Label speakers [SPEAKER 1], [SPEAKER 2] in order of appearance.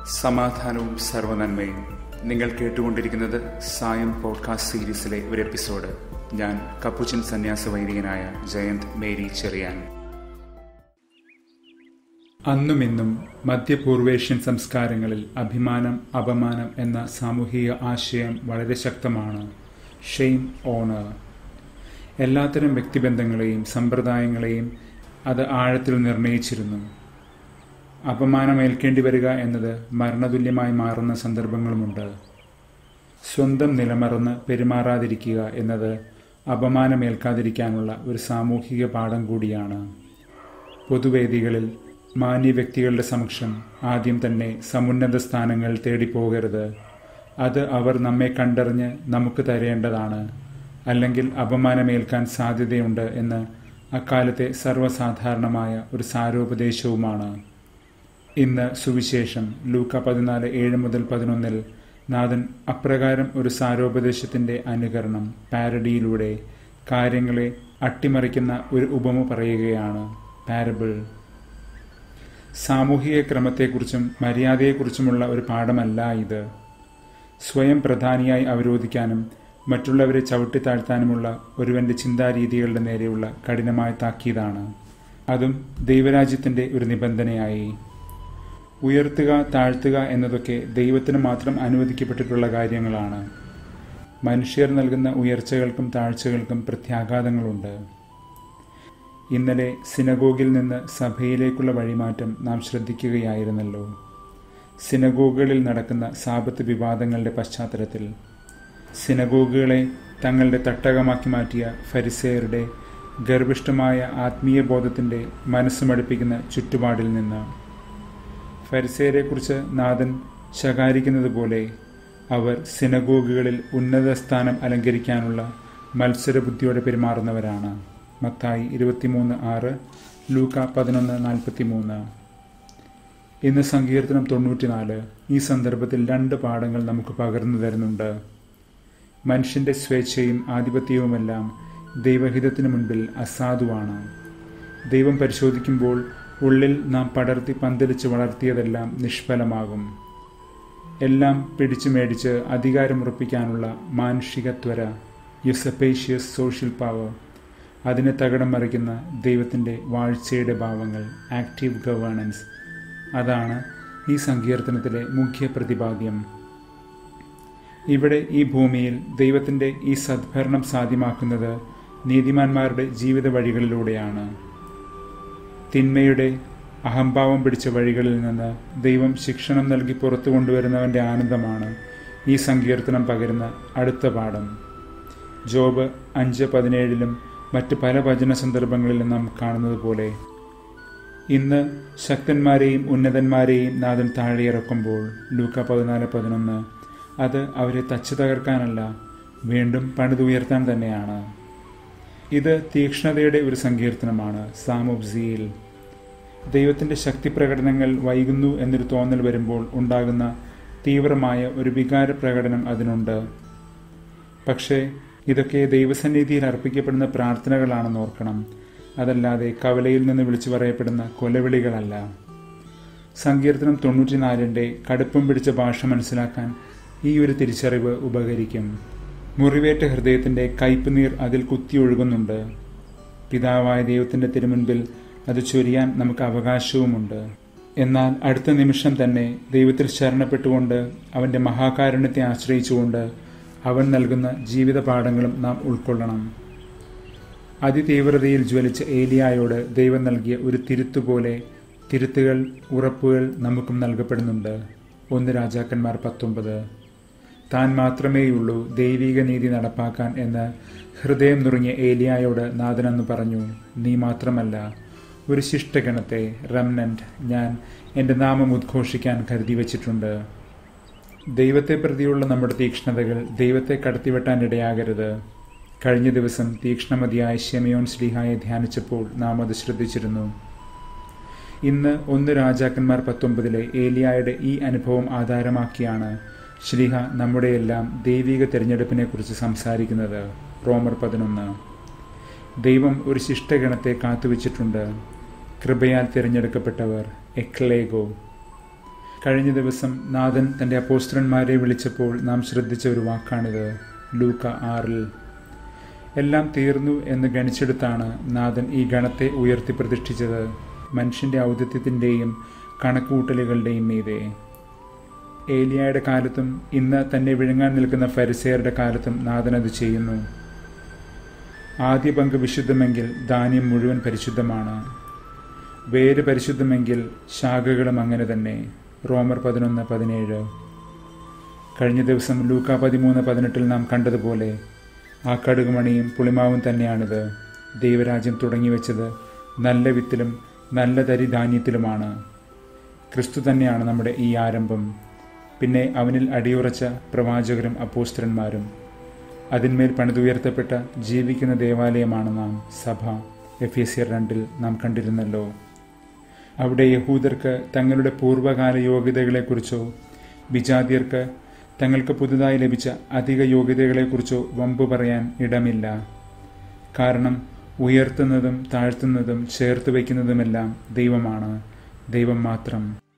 [SPEAKER 1] സമാധാനവും സർവനന്മയും നിങ്ങൾ കേട്ടുകൊണ്ടിരിക്കുന്നത് സായം പോഡ്കാസ്റ്റ് സീരീസിലെ ഒരു എപ്പിസോഡ് ഞാൻ കപ്പുച്ചൻ സന്യാസ വൈദികനായ ജയന്ത് മേരി ചെറിയാൻ അന്നും ഇന്നും മധ്യപൂർവേഷ്യൻ സംസ്കാരങ്ങളിൽ അഭിമാനം അപമാനം എന്ന സാമൂഹിക ആശയം വളരെ ശക്തമാണ് ഷെയിം ഓണർ എല്ലാത്തരം വ്യക്തിബന്ധങ്ങളെയും സമ്പ്രദായങ്ങളെയും അത് ആഴത്തിൽ നിർണയിച്ചിരുന്നു അപമാനമേൽക്കേണ്ടി വരിക എന്നത് മരണതുല്യമായി മാറുന്ന സന്ദർഭങ്ങളുമുണ്ട് സ്വന്തം നിലമറന്ന് പെരുമാറാതിരിക്കുക എന്നത് അപമാനമേൽക്കാതിരിക്കാനുള്ള ഒരു സാമൂഹിക പാഠം കൂടിയാണ് പൊതുവേദികളിൽ മാന്യ വ്യക്തികളുടെ സമക്ഷം ആദ്യം തന്നെ സമുന്നത സ്ഥാനങ്ങൾ തേടിപ്പോകരുത് അത് അവർ നമ്മെ കണ്ടറിഞ്ഞ് നമുക്ക് തരേണ്ടതാണ് അല്ലെങ്കിൽ അപമാനമേൽക്കാൻ സാധ്യതയുണ്ട് എന്ന് അക്കാലത്തെ സർവ്വസാധാരണമായ ഒരു സാരോപദേശവുമാണ് ഇന്ന് സുവിശേഷം ലൂക്ക പതിനാല് ഏഴ് മുതൽ പതിനൊന്നിൽ നാഥൻ അപ്രകാരം ഒരു സാരോപദേശത്തിന്റെ അനുകരണം പാരഡിയിലൂടെ കാര്യങ്ങളെ അട്ടിമറിക്കുന്ന ഒരു ഉപമ പറയുകയാണ് പാരബിൾ സാമൂഹിക ക്രമത്തെക്കുറിച്ചും മര്യാദയെക്കുറിച്ചുമുള്ള ഒരു പാഠമല്ല ഇത് സ്വയം പ്രധാനിയായി അവരോധിക്കാനും മറ്റുള്ളവരെ ചവിട്ടിത്താഴ്ത്താനുമുള്ള ഒരുവന്റെ ചിന്താരീതികളുടെ നേരെയുള്ള കഠിനമായ താക്കീതാണ് അതും ദൈവരാജ്യത്തിന്റെ ഒരു നിബന്ധനയായി ഉയർത്തുക താഴ്ത്തുക എന്നതൊക്കെ ദൈവത്തിന് മാത്രം അനുവദിക്കപ്പെട്ടിട്ടുള്ള കാര്യങ്ങളാണ് മനുഷ്യർ നൽകുന്ന ഉയർച്ചകൾക്കും താഴ്ചകൾക്കും പ്രത്യാഘാതങ്ങളുണ്ട് ഇന്നലെ സിനഗോഗിൽ നിന്ന് സഭയിലേക്കുള്ള വഴിമാറ്റം നാം ശ്രദ്ധിക്കുകയായിരുന്നല്ലോ സിനഗോഗുകളിൽ നടക്കുന്ന സാപത്ത് വിവാദങ്ങളുടെ പശ്ചാത്തലത്തിൽ സിനഗോഗുകളെ തങ്ങളുടെ തട്ടകമാക്കി മാറ്റിയ ഫരിസേയരുടെ ഗർഭിഷ്ഠമായ ആത്മീയ ബോധത്തിൻ്റെ മനസ്സുമടുപ്പിക്കുന്ന ചുറ്റുപാടിൽ നിന്ന് ഫരിസേരെക്കുറിച്ച് നാഥൻ ശകാരിക്കുന്നത് പോലെ അവർ സിനഗോഗുകളിൽ ഉന്നത സ്ഥാനം അലങ്കരിക്കാനുള്ള മത്സരബുദ്ധിയോടെ പെരുമാറുന്നവരാണ് മത്തായി ഇരുപത്തിമൂന്ന് ആറ് ലൂക്ക പതിനൊന്ന് നാൽപ്പത്തി മൂന്ന് ഇന്ന് സങ്കീർത്തനം തൊണ്ണൂറ്റിനാല് ഈ സന്ദർഭത്തിൽ രണ്ട് പാഠങ്ങൾ നമുക്ക് പകർന്നു തരുന്നുണ്ട് മനുഷ്യന്റെ സ്വേച്ഛയും ആധിപത്യവുമെല്ലാം ദൈവഹിതത്തിനു മുൻപിൽ അസാധുവാണ് ദൈവം പരിശോധിക്കുമ്പോൾ ഉള്ളിൽ നാം പടർത്തി പന്തലിച്ച് വളർത്തിയതെല്ലാം നിഷ്ഫലമാകും എല്ലാം പിടിച്ചു മേടിച്ച് അധികാരമുറപ്പിക്കാനുള്ള മാനുഷിക ത്വര യുസപ്പേഷ്യസ് സോഷ്യൽ പവർ അതിനെ തകിടം മറിക്കുന്ന ദൈവത്തിൻ്റെ വാഴ്ചയുടെ ഭാവങ്ങൾ ആക്റ്റീവ് ഗവേണൻസ് അതാണ് ഈ സങ്കീർത്തനത്തിലെ മുഖ്യ പ്രതിപാദ്യം ഇവിടെ ഈ ഭൂമിയിൽ ദൈവത്തിൻ്റെ ഈ സദ്ഭരണം സാധ്യമാക്കുന്നത് നീതിമാന്മാരുടെ ജീവിത വഴികളിലൂടെയാണ് തിന്മയുടെ അഹംഭാവം പിടിച്ച വഴികളിൽ നിന്ന് ദൈവം ശിക്ഷണം നൽകി പുറത്തു കൊണ്ടുവരുന്നവൻ്റെ ആനന്ദമാണ് ഈ സങ്കീർത്തനം പകരുന്ന അടുത്ത പാഠം ജോബ് അഞ്ച് പതിനേഴിലും മറ്റ് പല വചന സന്ദർഭങ്ങളിലും നാം കാണുന്നത് പോലെ ഇന്ന് ശക്തന്മാരെയും ഉന്നതന്മാരെയും നാഥൻ താഴെയിറക്കുമ്പോൾ ലൂക്ക പതിനാല് പതിനൊന്ന് അത് അവരെ തച്ചു തകർക്കാനല്ല വീണ്ടും പണിതുയർത്താൻ തന്നെയാണ് ഇത് തീക്ഷ്ണതയുടെ ഒരു സങ്കീർത്തനമാണ് സാമുബ്സിയിൽ ദൈവത്തിൻ്റെ ശക്തി പ്രകടനങ്ങൾ വൈകുന്നു എന്നൊരു തോന്നൽ വരുമ്പോൾ ഉണ്ടാകുന്ന തീവ്രമായ ഒരു വികാര പ്രകടനം അതിനുണ്ട് പക്ഷേ ഇതൊക്കെ ദൈവസന്നിധിയിൽ അർപ്പിക്കപ്പെടുന്ന പ്രാർത്ഥനകളാണെന്ന് ഓർക്കണം അതല്ലാതെ കവലയിൽ നിന്ന് വിളിച്ചു പറയപ്പെടുന്ന കൊലവിളികളല്ല സങ്കീർത്തനം തൊണ്ണൂറ്റിനാലിൻ്റെ കടുപ്പം പിടിച്ച ഭാഷ മനസ്സിലാക്കാൻ ഈ ഒരു തിരിച്ചറിവ് ഉപകരിക്കും മുറിവേറ്റ ഹൃദയത്തിൻ്റെ കയ്പുനീർ അതിൽ കുത്തിയൊഴുകുന്നുണ്ട് പിതാവായ ദൈവത്തിൻ്റെ തിരുമുൻപിൽ അത് ചൊരിയാൻ നമുക്ക് അവകാശവുമുണ്ട് എന്നാൽ അടുത്ത നിമിഷം തന്നെ ദൈവത്തിൽ ശരണപ്പെട്ടുകൊണ്ട് അവൻ്റെ മഹാകാരുണ്യത്തെ ആശ്രയിച്ചുകൊണ്ട് അവൻ നൽകുന്ന ജീവിത പാഠങ്ങളും നാം ഉൾക്കൊള്ളണം അതിതീവ്രതയിൽ ജ്വലിച്ച ഏലിയായോട് ദൈവം നൽകിയ ഒരു തിരുത്തുപോലെ തിരുത്തുകൾ ഉറപ്പുകൾ നമുക്കും നൽകപ്പെടുന്നുണ്ട് ഒന്ന് രാജാക്കന്മാർ പത്തൊമ്പത് താൻ മാത്രമേയുള്ളൂ ദൈവിക നീതി നടപ്പാക്കാൻ എന്ന് ഹൃദയം നുറുങ്ങിയ ഏലിയായോട് നാഥനെന്ന് പറഞ്ഞു നീ മാത്രമല്ല ഒരു ശിഷ്ടഗണത്തെ റംനന്റ് ഞാൻ എൻ്റെ നാമം ഉദ്ഘോഷിക്കാൻ കരുതി വച്ചിട്ടുണ്ട് ദൈവത്തെ പ്രതിയുള്ള നമ്മുടെ തീക്ഷ്ണതകൾ ദൈവത്തെ കടത്തിവെട്ടാനിടയാകരുത് കഴിഞ്ഞ ദിവസം തീക്ഷ്ണമതിയായ ഷെമിയോൻ ശ്രീഹായെ ധ്യാനിച്ചപ്പോൾ നാം അത് ശ്രദ്ധിച്ചിരുന്നു ഇന്ന് ഒന്ന് രാജാക്കന്മാർ പത്തൊമ്പതിലെ ഏലിയായുടെ ഈ അനുഭവം ആധാരമാക്കിയാണ് ശ്രീഹ നമ്മുടെയെല്ലാം ദൈവിക തിരഞ്ഞെടുപ്പിനെക്കുറിച്ച് സംസാരിക്കുന്നത് റോമർ പതിനൊന്ന് ദൈവം ഒരു ശിഷ്ടഗണത്തെ കാത്തുവച്ചിട്ടുണ്ട് കൃപയാൽ തിരഞ്ഞെടുക്കപ്പെട്ടവർ എക്ലേഗോ കഴിഞ്ഞ ദിവസം നാഥൻ തൻ്റെ അപ്പോസ്ത്രന്മാരെ വിളിച്ചപ്പോൾ നാം ശ്രദ്ധിച്ച ഒരു വാക്കാണിത് ലൂക്ക ആറിൽ എല്ലാം തീർന്നു എന്ന് ഗണിച്ചെടുത്താണ് നാഥൻ ഈ ഗണത്തെ ഉയർത്തി പ്രതിഷ്ഠിച്ചത് മനുഷ്യന്റെ ഔദിത്യത്തിൻ്റെയും കണക്കുകൂട്ടലുകളുടെയും മീതെ ഏലിയായുടെ കാലത്തും ഇന്ന് തന്നെ വിഴുങ്ങാൻ നിൽക്കുന്ന ഫരിസേയരുടെ കാലത്തും നാഥൻ അത് ചെയ്യുന്നു ആദ്യ പങ്ക് വിശുദ്ധമെങ്കിൽ ധാന്യം മുഴുവൻ പരിശുദ്ധമാണ് വേര് പരിശുദ്ധമെങ്കിൽ ശാഖകളും അങ്ങനെ തന്നെ റോമർ പതിനൊന്ന് പതിനേഴ് കഴിഞ്ഞ ദിവസം ലൂക്ക പതിമൂന്ന് പതിനെട്ടിൽ നാം കണ്ടതുപോലെ ആ കടുകുമണിയും പുളിമാവും തന്നെയാണിത് ദൈവരാജ്യം തുടങ്ങിവെച്ചത് നല്ല വിത്തിലും നല്ല തരി ധാന്യത്തിലുമാണ് ക്രിസ്തു തന്നെയാണ് നമ്മുടെ ഈ ആരംഭം പിന്നെ അവനിൽ അടിയുറച്ച പ്രവാചകരും അപ്പോസ്തരന്മാരും അതിന്മേൽ പണിതുയർത്തപ്പെട്ട ജീവിക്കുന്ന ദേവാലയമാണ് നാം സഭ എഫ് എസ് സി രണ്ടിൽ നാം കണ്ടിരുന്നല്ലോ അവിടെ യഹൂദർക്ക് തങ്ങളുടെ പൂർവ്വകാല യോഗ്യതകളെക്കുറിച്ചോ വിജാതിയർക്ക് തങ്ങൾക്ക് പുതുതായി ലഭിച്ച അധിക യോഗ്യതകളെക്കുറിച്ചോ വമ്പ് പറയാൻ ഇടമില്ല കാരണം ഉയർത്തുന്നതും താഴ്ത്തുന്നതും ചേർത്ത് വയ്ക്കുന്നതുമെല്ലാം ദൈവമാണ് ദൈവം മാത്രം